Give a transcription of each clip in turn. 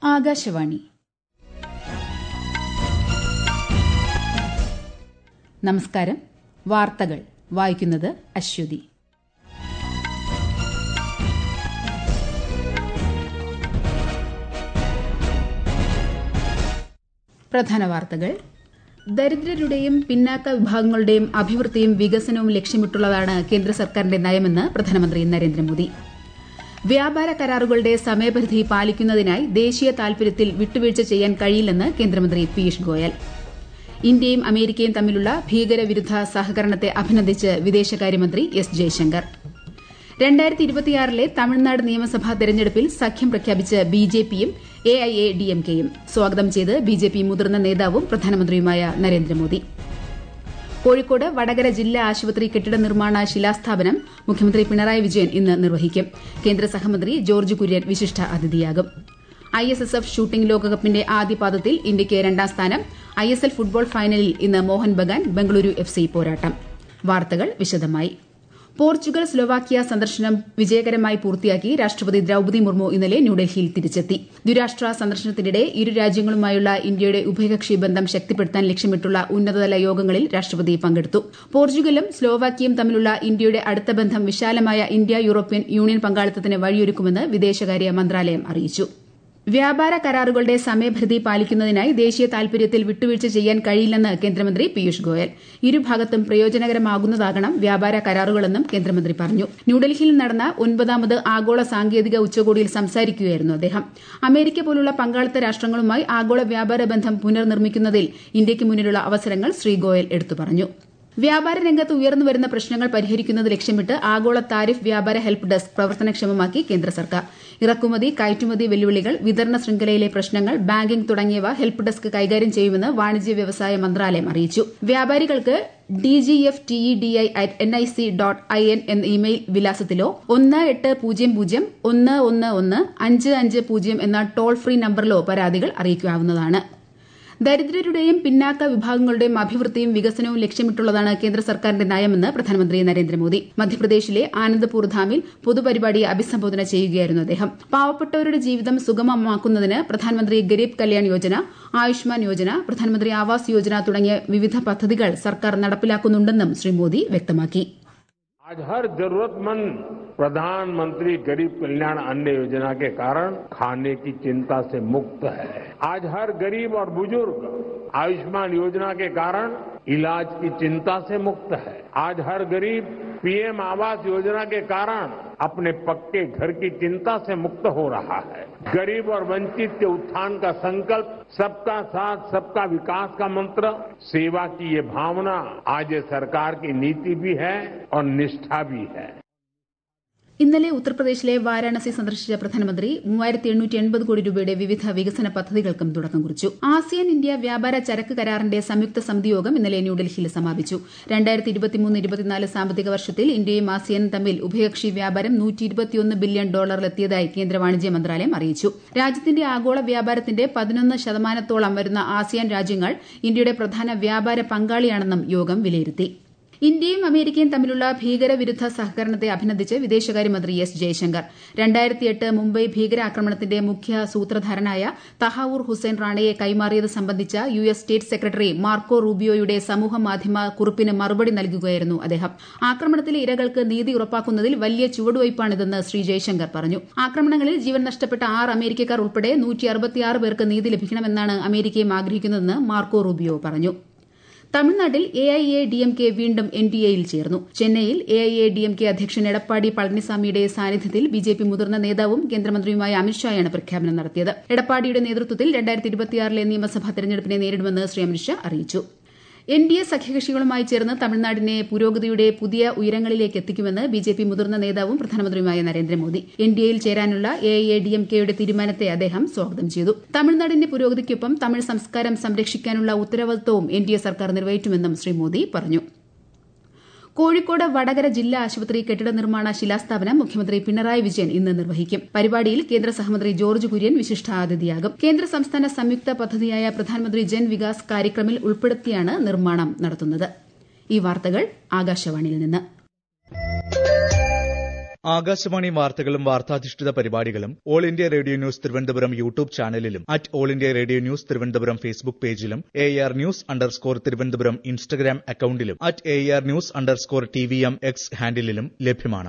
ആകാശവാണി നമസ്കാരം വാർത്തകൾ വായിക്കുന്നത് അശ്വതി പ്രധാന വാർത്തകൾ ദരിദ്രരുടെയും പിന്നാക്ക വിഭാഗങ്ങളുടെയും അഭിവൃദ്ധിയും വികസനവും ലക്ഷ്യമിട്ടുള്ളതാണ് കേന്ദ്ര സർക്കാരിന്റെ നയമെന്ന് പ്രധാനമന്ത്രി നരേന്ദ്രമോദി വ്യാപാര കരാറുകളുടെ സമയപരിധി പാലിക്കുന്നതിനായി ദേശീയ താൽപര്യത്തിൽ വിട്ടുവീഴ്ച ചെയ്യാൻ കഴിയില്ലെന്ന് കേന്ദ്രമന്ത്രി പീയൂഷ് ഗോയൽ ഇന്ത്യയും അമേരിക്കയും തമ്മിലുള്ള ഭീകരവിരുദ്ധ സഹകരണത്തെ അഭിനന്ദിച്ച് വിദേശകാര്യമന്ത്രി എസ് ജയശങ്കർ രണ്ടായിരത്തി ഇരുപത്തിയാറിലെ തമിഴ്നാട് നിയമസഭാ തെരഞ്ഞെടുപ്പിൽ സഖ്യം പ്രഖ്യാപിച്ച് ബി ജെ പിയും A I A D M കെയും സ്വാഗതം ചെയ്ത് ബി ജെ പി മുതിർന്ന നേതാവും പ്രധാനമന്ത്രിയുമായ നരേന്ദ്രമോദി കോഴിക്കോട് വടകര ജില്ലാ ആശുപത്രി കെട്ടിട നിർമ്മാണ ശിലാസ്ഥാപനം മുഖ്യമന്ത്രി പിണറായി വിജയൻ ഇന്ന് നിർവഹിക്കും കേന്ദ്ര സഹമന്ത്രി ജോർജ് കുര്യൻ വിശിഷ്ട അതിഥിയാകും I S S F shooting ലോകകപ്പിന്റെ ആദ്യപാദത്തിൽ ഇന്ത്യയ്ക്ക് രണ്ടാം സ്ഥാനം ഐ എസ് എൽ ഫുട്ബോൾ ഫൈനലിൽ ഇന്ന് മോഹൻ ബഗാൻ ബംഗളൂരു എഫ് സി പോരാട്ടം വാർത്തകൾ വിശദമായി പോർച്ചുഗൽ സ്ലോവാക്യ സന്ദർശനം വിജയകരമായി പൂർത്തിയാക്കി രാഷ്ട്രപതി ദ്രൌപതി മുർമു ഇന്നലെ ന്യൂഡൽഹിയിൽ തിരിച്ചെത്തി ദ്വിരാഷ്ട്ര സന്ദർശനത്തിനിടെ ഇരു രാജ്യങ്ങളുമായുള്ള ഇന്ത്യയുടെ ഉഭയകക്ഷി ബന്ധം ശക്തിപ്പെടുത്താൻ ലക്ഷ്യമിട്ടുള്ള ഉന്നതതല യോഗങ്ങളിൽ രാഷ്ട്രപതി പങ്കെടുത്തു പോർച്ചുഗലും സ്ലോവാക്യയും തമ്മിലുള്ള ഇന്ത്യയുടെ അടുത്ത ബന്ധം വിശാലമായ ഇന്ത്യ യൂറോപ്യൻ യൂണിയൻ പങ്കാളിത്തത്തിന് വഴിയൊരുക്കുമെന്ന് വിദേശകാര്യ മന്ത്രാലയം അറിയിച്ചു വ്യാപാര കരാറുകളുടെ സമയപരിധി പാലിക്കുന്നതിനായി ദേശീയ താൽപര്യത്തിൽ വിട്ടുവീഴ്ച ചെയ്യാൻ കഴിയില്ലെന്ന് കേന്ദ്രമന്ത്രി പീയൂഷ് ഗോയൽ ഇരുഭാഗത്തും പ്രയോജനകരമാകുന്നതാകണം വ്യാപാര കരാറുകളെന്നും കേന്ദ്രമന്ത്രി പറഞ്ഞു ന്യൂഡൽഹിയിൽ നടന്ന ഒൻപതാമത് ആഗോള സാങ്കേതിക ഉച്ചകോടിയിൽ സംസാരിക്കുകയായിരുന്നു അദ്ദേഹം അമേരിക്ക പോലുള്ള പങ്കാളിത്ത രാഷ്ട്രങ്ങളുമായി ആഗോള വ്യാപാര ബന്ധം പുനർനിർമ്മിക്കുന്നതിൽ ഇന്ത്യയ്ക്ക് മുന്നിലുള്ള അവസരങ്ങൾ ശ്രീ ഗോയൽ എടുത്തു പറഞ്ഞു വ്യാപാര രംഗത്ത് ഉയർന്നുവരുന്ന പ്രശ്നങ്ങൾ പരിഹരിക്കുന്നത് ലക്ഷ്യമിട്ട് ആഗോള താരിഫ് വ്യാപാര ഹെൽപ്പ് ഡെസ്ക് പ്രവർത്തനക്ഷമമാക്കി കേന്ദ്ര സർക്കാർ ഇറക്കുമതി കയറ്റുമതി വെല്ലുവിളികൾ വിതരണ ശൃംഖലയിലെ പ്രശ്നങ്ങൾ ബാങ്കിംഗ് തുടങ്ങിയവ ഹെൽപ്പ് ഡെസ്ക് കൈകാര്യം ചെയ്യുമെന്ന് വാണിജ്യ വ്യവസായ മന്ത്രാലയം അറിയിച്ചു വ്യാപാരികൾക്ക് D G F T E D I at N I C dot I N എന്ന ഇമെയിൽ വിലാസത്തിലോ ഒന്ന് എട്ട് പൂജ്യം പൂജ്യം ഒന്ന് ഒന്ന് ഒന്ന് അഞ്ച് അഞ്ച് പൂജ്യം എന്ന ടോൾ ഫ്രീ നമ്പറിലോ പരാതികൾ അറിയിക്കാവുന്നതാണ് ദരിദ്രരുടെയും പിന്നാക്ക വിഭാഗങ്ങളുടെയും അഭിവൃദ്ധിയും വികസനവും ലക്ഷ്യമിട്ടുള്ളതാണ് കേന്ദ്ര സർക്കാരിന്റെ നയമെന്ന് പ്രധാനമന്ത്രി നരേന്ദ്രമോദി മധ്യപ്രദേശിലെ ആനന്ദ്പൂർ ധാമിൽ പൊതുപരിപാടിയെ അഭിസംബോധന ചെയ്യുകയായിരുന്നു അദ്ദേഹം പാവപ്പെട്ടവരുടെ ജീവിതം സുഗമമാക്കുന്നതിന് പ്രധാനമന്ത്രി ഗരീബ് കല്യാൺ യോജന ആയുഷ്മാൻ യോജന പ്രധാനമന്ത്രി ആവാസ് യോജന തുടങ്ങിയ വിവിധ പദ്ധതികൾ സർക്കാർ നടപ്പിലാക്കുന്നുണ്ടെന്നും ശ്രീ മോദി വ്യക്തമാക്കി आज हर जरूरतमंद प्रधानमंत्री गरीब कल्याण अन्न योजना के कारण खाने की चिंता से मुक्त है आज हर गरीब और बुजुर्ग आयुष्मान योजना के कारण इलाज की चिंता से मुक्त है आज हर गरीब पीएम आवास योजना के कारण अपने पक्के घर की चिंता से मुक्त हो रहा है गरीब और वंचित के उत्थान का संकल्प सबका साथ सबका विकास का मंत्र सेवा की ये भावना आज ये सरकार की नीति भी है और निष्ठा भी है ഇന്നലെ ഉത്തർപ്രദേശിലെ വാരാണസി സന്ദർശിച്ച പ്രധാനമന്ത്രി മൂവായിരത്തി എണ്ണൂറ്റി എൺപത് കോടി രൂപയുടെ വിവിധ വികസന പദ്ധതികൾക്കും തുടക്കം കുറിച്ചു ആസിയാൻ ഇന്ത്യ വ്യാപാര ചരക്ക് കരാറിന്റെ സംയുക്ത സമിതി യോഗം ഇന്നലെ ന്യൂഡൽഹിയിൽ സമാപിച്ചു രണ്ടായിരത്തി ഇരുപത്തിമൂന്ന് ഇരുപത്തിനാല് സാമ്പത്തിക വർഷത്തിൽ ഇന്ത്യയും ആസിയാനും തമ്മിൽ ഉഭയകക്ഷി വ്യാപാരം നൂറ്റി ഇരുപത്തിയൊന്ന് ബില്യൺ ഡോളറിലെത്തിയതായി കേന്ദ്ര വാണിജ്യ മന്ത്രാലയം അറിയിച്ചു രാജ്യത്തിന്റെ ആഗോള വ്യാപാരത്തിന്റെ പതിനൊന്ന് ശതമാനത്തോളം വരുന്ന ആസിയാൻ രാജ്യങ്ങൾ ഇന്ത്യയുടെ പ്രധാന വ്യാപാര പങ്കാളിയാണെന്നും യോഗം വിലയിരുത്തി ഇന്ത്യയും അമേരിക്കയും തമ്മിലുള്ള ഭീകരവിരുദ്ധ സഹകരണത്തെ അഭിനന്ദിച്ച് വിദേശകാര്യമന്ത്രി എസ് ജയശങ്കർ രണ്ടായിരത്തിയെട്ട് മുംബൈ ഭീകരാക്രമണത്തിന്റെ മുഖ്യ സൂത്രധാരനായ തഹാവൂർ ഹുസൈൻ റാണയെ കൈമാറിയത് സംബന്ധിച്ച U S state secretary Marco റൂബിയോയുടെ സമൂഹമാധ്യമ കുറിപ്പിന് മറുപടി നൽകുകയായിരുന്നു അദ്ദേഹം ആക്രമണത്തിലെ ഇരകൾക്ക് നീതി ഉറപ്പാക്കുന്നതിൽ വലിയ ചുവടുവയ്പ്പാണിതെന്ന് ശ്രീ ജയശങ്കർ പറഞ്ഞു ആക്രമണങ്ങളിൽ ജീവൻ നഷ്ടപ്പെട്ട ആറ് അമേരിക്കക്കാർ ഉൾപ്പെടെ പേർക്ക് നീതി ലഭിക്കണമെന്നാണ് അമേരിക്കയും ആഗ്രഹിക്കുന്നതെന്ന് മാർക്കോ റൂബിയോ പറഞ്ഞു തമിഴ്നാട്ടിൽ A I A D M K വീണ്ടും എൻ ഡി എയിൽ ചേർന്നു ചെന്നൈയിൽ A I A D M K അധ്യക്ഷൻ എടപ്പാടി പളനിസാമിയുടെ സാന്നിധ്യത്തിൽ ബി ജെ പി മുതിർന്ന നേതാവും കേന്ദ്രമന്ത്രിയുമായ അമിത്ഷായാണ് പ്രഖ്യാപനം നടത്തിയത് എടപ്പാടിയുടെ നേതൃത്വത്തിൽ രണ്ടായിരത്തി ഇരുപത്തിയാറിലെ നിയമസഭാ തെരഞ്ഞെടുപ്പിനെ നേരിടുമെന്ന് ശ്രീ അമിത്ഷാ അറിയിച്ചു എൻ ഡി എ സഖ്യകക്ഷികളുമായി ചേർന്ന് തമിഴ്നാടിനെ പുരോഗതിയുടെ പുതിയ ഉയരങ്ങളിലേക്ക് എത്തിക്കുമെന്ന് ബി ജെ പി മുതിർന്ന നേതാവും പ്രധാനമന്ത്രിയുമായ നരേന്ദ്രമോദി എൻ ഡി എയിൽ ചേരാനുള്ള A I A D M കെയുടെ തീരുമാനത്തെ അദ്ദേഹം സ്വാഗതം ചെയ്തു തമിഴ്നാടിന്റെ പുരോഗതിക്കൊപ്പം തമിഴ് സംസ്കാരം സംരക്ഷിക്കാനുള്ള ഉത്തരവാദിത്വവും എൻ ഡി എ സർക്കാർ നിർവഹിക്കുമെന്നും ശ്രീ മോദി പറഞ്ഞു കോഴിക്കോട് വടകര ജില്ലാ ആശുപത്രി കെട്ടിട നിർമ്മാണ ശിലാസ്ഥാപനം മുഖ്യമന്ത്രി പിണറായി വിജയൻ ഇന്ന് നിർവഹിക്കും പരിപാടിയിൽ കേന്ദ്ര സഹമന്ത്രി ജോർജ് കുര്യൻ വിശിഷ്ടാതിഥിയാകും കേന്ദ്ര സംസ്ഥാന സംയുക്ത പദ്ധതിയായ പ്രധാനമന്ത്രി ജൻ വികാസ് കാര്യക്രമിൽ ഉൾപ്പെടുത്തിയാണ് നിർമ്മാണം നടത്തുന്നത് ഈ വാർത്തകൾ ആകാശവാണിയിൽ നിന്ന് ആകാശവാണി വാർത്തകളും വാർത്താധിഷ്ഠിത പരിപാടികളും all India radio news Thiruvananthapuram YouTube ചാനലിലും at all India radio news Thiruvananthapuram Facebook പേജിലും A R news underscore Thiruvananthapuram Instagram അക്കൌണ്ടിലും at A R news underscore T V M X ഹാൻഡിലും ലഭ്യമാണ്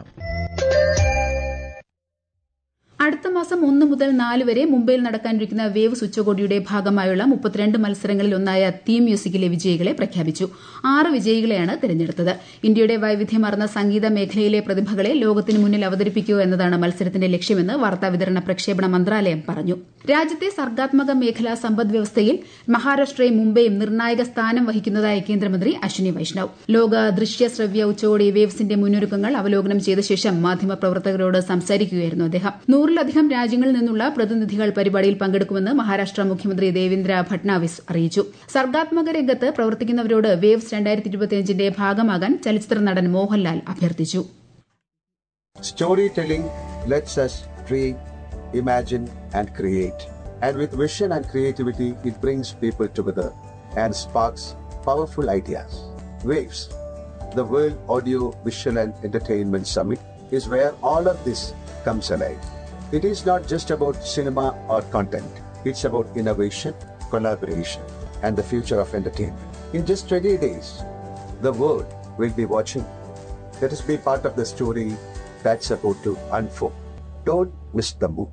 അടുത്ത മാസം ഒന്ന് മുതൽ നാല് വരെ മുംബൈയിൽ നടക്കാനിരിക്കുന്ന വേവ്സ് ഉച്ചകോടിയുടെ ഭാഗമായുള്ള മുപ്പത്തിരണ്ട് മത്സരങ്ങളിൽ ഒന്നായ തീം മ്യൂസിക്കിലെ വിജയികളെ പ്രഖ്യാപിച്ചു ആറ് വിജയികളെയാണ് തിരഞ്ഞെടുത്തത് ഇന്ത്യയുടെ വൈവിധ്യമാർന്ന സംഗീത മേഖലയിലെ പ്രതിഭകളെ ലോകത്തിന് മുന്നിൽ അവതരിപ്പിക്കുക എന്നതാണ് മത്സരത്തിന്റെ ലക്ഷ്യമെന്ന് വാർത്താവിതരണ പ്രക്ഷേപണ മന്ത്രാലയം പറഞ്ഞു രാജ്യത്തെ സർഗാത്മക മേഖലാ സമ്പദ് വ്യവസ്ഥയിൽ മഹാരാഷ്ട്രയും മുംബൈയും നിർണായക സ്ഥാനം വഹിക്കുന്നതായി കേന്ദ്രമന്ത്രി അശ്വിനി വൈഷ്ണവ് ലോക ദൃശ്യ ശ്രവ്യ ഉച്ചകോടി വേവ്സിന്റെ മുന്നൊരുക്കങ്ങൾ അവലോകനം ചെയ്ത ശേഷം മാധ്യമപ്രവർത്തകരോട് സംസാരിക്കുകയായിരുന്നു അദ്ദേഹം നൂറിലധികം രാജ്യങ്ങളിൽ നിന്നുള്ള പ്രതിനിധികൾ പരിപാടിയിൽ പങ്കെടുക്കുമെന്ന് മഹാരാഷ്ട്ര മുഖ്യമന്ത്രി ദേവേന്ദ്ര ഫട്നാവിസ് അറിയിച്ചു സർഗാത്മക രംഗത്ത് പ്രവർത്തിക്കുന്നവരോട് വേവ്സ് രണ്ടായിരത്തി ഇരുപത്തിയഞ്ചിന്റെ ഭാഗമാകാൻ ചലച്ചിത്ര നടൻ മോഹൻലാൽ അഭ്യർത്ഥിച്ചു Storytelling lets us dream, imagine, and create. And with vision and creativity, it brings people together and sparks powerful ideas. Waves, the World Audio Visual and Entertainment Summit, is where all of this comes alive. It is not just about cinema or content, it's about innovation, collaboration, and the future of entertainment. In just 20 days, the world will be watching. Let us be part of the story that's about to unfold. Don't miss the moment.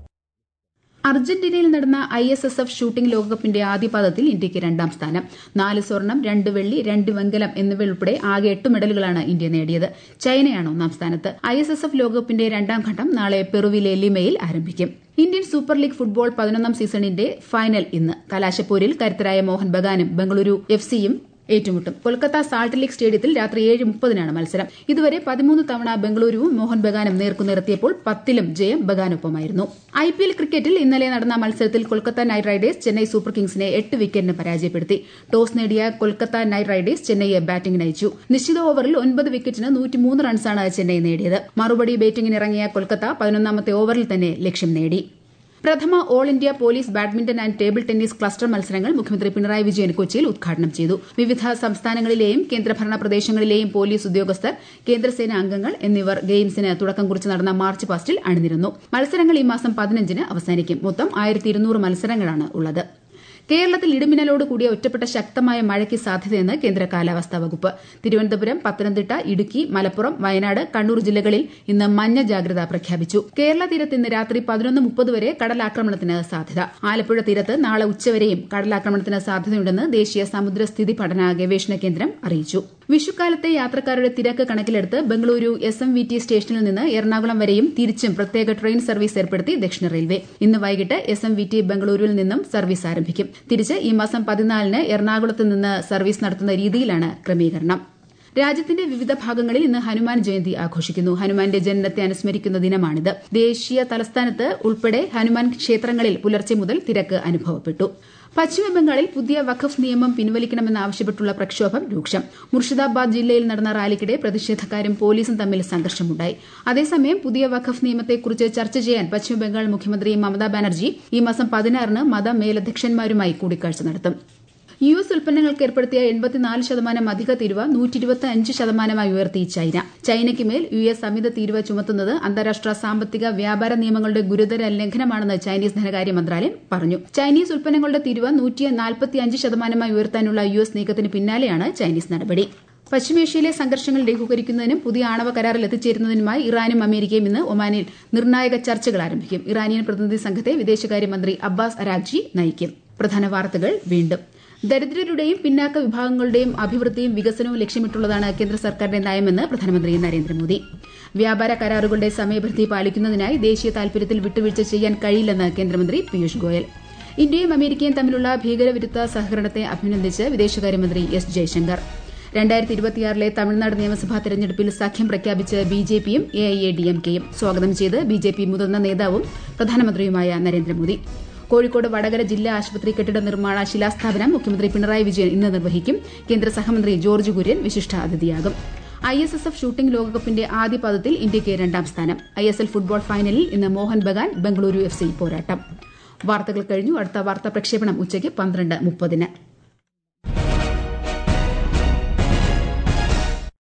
അർജന്റീനയിൽ നടന്ന I S S F shooting ലോകകപ്പിന്റെ ആദ്യപാദത്തിൽ ഇന്ത്യയ്ക്ക് രണ്ടാം സ്ഥാനം നാല് സ്വർണം രണ്ട് വെള്ളി രണ്ട് വെങ്കലം എന്നിവയുൾപ്പെടെ ആകെ എട്ട് മെഡലുകളാണ് ഇന്ത്യ നേടിയത് ചൈനയാണ് ഒന്നാം സ്ഥാനത്ത് ഐ എസ് എസ് എഫ് ലോകകപ്പിന്റെ രണ്ടാം ഘട്ടം നാളെ പെറുവിലെ ലിമയിൽ ആരംഭിക്കും ഇന്ത്യൻ സൂപ്പർ ലീഗ് ഫുട്ബോൾ പതിനൊന്നാം സീസണിന്റെ ഫൈനൽ ഇന്ന് കലാശപ്പോരിൽ കരുത്തരായ മോഹൻ ബഗാനും ബംഗളൂരു എഫ് സിയും ഏറ്റുമുട്ടും കൊൽക്കത്ത സാൾട്ട് ലീഗ് സ്റ്റേഡിയത്തിൽ രാത്രി ഏഴ് മുപ്പതിനാണ് മത്സരം ഇതുവരെ പതിമൂന്ന് തവണ ബംഗളൂരുവും മോഹൻ ബഗാനും നേർക്കുനേർത്തിയപ്പോൾ പത്തിലും ജയം ബഗാനൊപ്പമായിരുന്നു ഐ പി എൽ ക്രിക്കറ്റിൽ ഇന്നലെ നടന്ന മത്സരത്തിൽ Kolkata knight riders Chennai super കിങ്സിനെ എട്ട് വിക്കറ്റിന് പരാജയപ്പെടുത്തി ടോസ് നേടിയ കൊൽക്കത്ത നൈറ്റ് റൈഡേഴ്സ് ചെന്നൈയെ ബാറ്റിംഗിന് അയച്ചു നിശ്ചിത ഓവറിൽ ഒൻപത് വിക്കറ്റിന് നൂറ്റിമൂന്ന് റൺസാണ് ചെന്നൈ നേടിയത് മറുപടി ബാറ്റിംഗിനിറങ്ങിയ കൊൽക്കത്ത പതിനൊന്നാമത്തെ ഓവറിൽ തന്നെ ലക്ഷ്യം നേടി പ്രഥമ all India police badminton and table tennis cluster മത്സരങ്ങൾ മുഖ്യമന്ത്രി പിണറായി വിജയൻ കൊച്ചിയിൽ ഉദ്ഘാടനം ചെയ്തു വിവിധ സംസ്ഥാനങ്ങളിലെയും കേന്ദ്രഭരണ പ്രദേശങ്ങളിലെയും പോലീസ് ഉദ്യോഗസ്ഥർ കേന്ദ്രസേന അംഗങ്ങൾ എന്നിവർ ഗെയിംസിന് തുടക്കം കുറിച്ച് നടന്ന മാർച്ച് പാസ്റ്റിൽ അണിനിരന്നു മത്സരങ്ങൾ ഈ മാസം പതിനഞ്ചിന് അവസാനിക്കും മൊത്തം ആയിരത്തി മത്സരങ്ങളാണ് ഉള്ളത് കേരളത്തിൽ ഇടിമിന്നലോട് കൂടിയ ഒറ്റപ്പെട്ട ശക്തമായ മഴയ്ക്ക് സാധ്യതയെന്ന് കേന്ദ്ര കാലാവസ്ഥാ വകുപ്പ് തിരുവനന്തപുരം പത്തനംതിട്ട ഇടുക്കി മലപ്പുറം വയനാട് കണ്ണൂർ ജില്ലകളിൽ ഇന്ന് മഞ്ഞ ജാഗ്രത പ്രഖ്യാപിച്ചു കേരള തീരത്ത് ഇന്ന് രാത്രി പതിനൊന്ന് മുപ്പത് വരെ കടലാക്രമണത്തിന് സാധ്യത ആലപ്പുഴ തീരത്ത് നാളെ ഉച്ചവരെയും കടലാക്രമണത്തിന് സാധ്യതയുണ്ടെന്ന് ദേശീയ സമുദ്രസ്ഥിതി പഠന ഗവേഷണ കേന്ദ്രം അറിയിച്ചു വിഷുക്കാലത്തെ യാത്രക്കാരുടെ തിരക്ക് കണക്കിലെടുത്ത് Bengaluru S M V T സ്റ്റേഷനിൽ നിന്ന് എറണാകുളം വരെയും തിരിച്ചും പ്രത്യേക ട്രെയിൻ സർവീസ് ഏർപ്പെടുത്തി ദക്ഷിണ റെയിൽവേ ഇന്ന് വൈകിട്ട് എസ് എം വി ടി ബംഗളൂരുവിൽ നിന്നും സർവീസ് ആരംഭിക്കും തിരിച്ച് ഈ മാസം പതിനാലിന് എറണാകുളത്ത് നിന്ന് സർവീസ് നടത്തുന്ന രീതിയിലാണ് ക്രമീകരണം രാജ്യത്തിന്റെ വിവിധ ഭാഗങ്ങളിൽ ഇന്ന് ഹനുമാൻ ജയന്തി ആഘോഷിക്കുന്നു ഹനുമാന്റെ ജനനത്തെ അനുസ്മരിക്കുന്ന ദിനമാണിത് ദേശീയ തലസ്ഥാനത്ത് ഉൾപ്പെടെ ഹനുമാൻ ക്ഷേത്രങ്ങളിൽ പുലർച്ചെ മുതൽ തിരക്ക് അനുഭവപ്പെട്ടു പശ്ചിമബംഗാളിൽ പുതിയ വഖഫ് നിയമം പിൻവലിക്കണമെന്നാവശ്യപ്പെട്ടുള്ള പ്രക്ഷോഭം രൂക്ഷം മുർഷിദാബാദ് ജില്ലയിൽ നടന്ന റാലിക്കിടെ പ്രതിഷേധക്കാരും പോലീസും തമ്മിൽ സംഘർഷമുണ്ടായി അതേസമയം പുതിയ വഖഫ് നിയമത്തെക്കുറിച്ച് ചർച്ച ചെയ്യാൻ പശ്ചിമബംഗാൾ മുഖ്യമന്ത്രി മമതാ ബാനർജി ഈ മാസം പതിനാറിന് മതമേലധ്യക്ഷന്മാരുമായി കൂടിക്കാഴ്ച നടത്തും യു എസ് ഉൽപ്പന്നങ്ങൾക്ക് ഏർപ്പെടുത്തിയ എൺപത്തിനാല് ശതമാനം അധിക തീരുവ നൂറ്റിരുപത്തി അഞ്ച് ശതമാനമായി ഉയർത്തി ചൈന ചൈനയ്ക്ക് മേൽ യു എസ് അമിത തീരുവ ചുമത്തുന്നത് അന്താരാഷ്ട്ര സാമ്പത്തിക വ്യാപാര നിയമങ്ങളുടെ ഗുരുതര ലംഘനമാണെന്ന് ചൈനീസ് ധനകാര്യ മന്ത്രാലയം പറഞ്ഞു ചൈനീസ് ഉൽപ്പന്നങ്ങളുടെ തീരുവ നൂറ്റി നാൽപ്പത്തിയഞ്ച് ശതമാനമായി ഉയർത്താനുള്ള യു എസ് നീക്കത്തിന് പിന്നാലെയാണ് ചൈനീസ് നടപടി പശ്ചിമേഷ്യയിലെ സംഘർഷങ്ങൾ ലഘൂകരിക്കുന്നതിനും പുതിയ ആണവ കരാറിൽ എത്തിച്ചേരുന്നതിനുമായി ഇറാനും അമേരിക്കയും ഇന്ന് ഒമാനിൽ നിർണായക ചർച്ചകൾ ആരംഭിക്കും ഇറാനിയൻ പ്രതിനിധി സംഘത്തെ വിദേശകാര്യമന്ത്രി അബ്ബാസ് അരാഗ്ജി നയിക്കും പ്രധാന വാർത്തകൾ വീണ്ടും ദരിദ്രരുടെയും പിന്നാക്ക വിഭാഗങ്ങളുടെയും അഭിവൃദ്ധിയും വികസനവും ലക്ഷ്യമിട്ടുള്ളതാണ് കേന്ദ്ര സർക്കാരിന്റെ നയമെന്ന് പ്രധാനമന്ത്രി നരേന്ദ്രമോദി വ്യാപാര കരാറുകളുടെ സമയപരിധി പാലിക്കുന്നതിനായി ദേശീയ താൽപര്യത്തിൽ വിട്ടുവീഴ്ച ചെയ്യാൻ കഴിയില്ലെന്ന് കേന്ദ്രമന്ത്രി പീയൂഷ് ഗോയൽ ഇന്ത്യയും അമേരിക്കയും തമ്മിലുള്ള ഭീകരവിരുദ്ധ സഹകരണത്തെ അഭിനന്ദിച്ച് വിദേശകാര്യമന്ത്രി എസ് ജയശങ്കർ രണ്ടായിരത്തി ഇരുപത്തിയാറിലെ തമിഴ്നാട് നിയമസഭാ തെരഞ്ഞെടുപ്പിൽ സഖ്യം പ്രഖ്യാപിച്ച് ബി ജെ പിയും A I A D M കെയും സ്വാഗതം ചെയ്ത് ബി ജെ പി മുതിർന്ന നേതാവും പ്രധാനമന്ത്രിയുമായ നരേന്ദ്രമോദി കോഴിക്കോട് വടകര ജില്ലാ ആശുപത്രി കെട്ടിട നിർമ്മാണ ശിലാസ്ഥാപനം മുഖ്യമന്ത്രി പിണറായി വിജയൻ ഇന്ന് നിർവഹിക്കും കേന്ദ്ര സഹമന്ത്രി ജോർജ് കുര്യൻ വിശിഷ്ട അതിഥിയാകും I S S F shooting ലോകകപ്പിന്റെ ആദ്യ പാദത്തിൽ ഇന്ത്യയ്ക്ക് രണ്ടാം സ്ഥാനം ഐ എസ് എൽ ഫുട്ബോൾ ഫൈനലിൽ ഇന്ന് മോഹൻ ബഗാൻ ബംഗളൂരു എഫ് സി പോരാട്ടം വാർത്തകൾ കഴിഞ്ഞു അടുത്ത വാർത്താ പ്രക്ഷേപണം ഉച്ചയ്ക്ക് പന്ത്രണ്ട് മുപ്പതിന്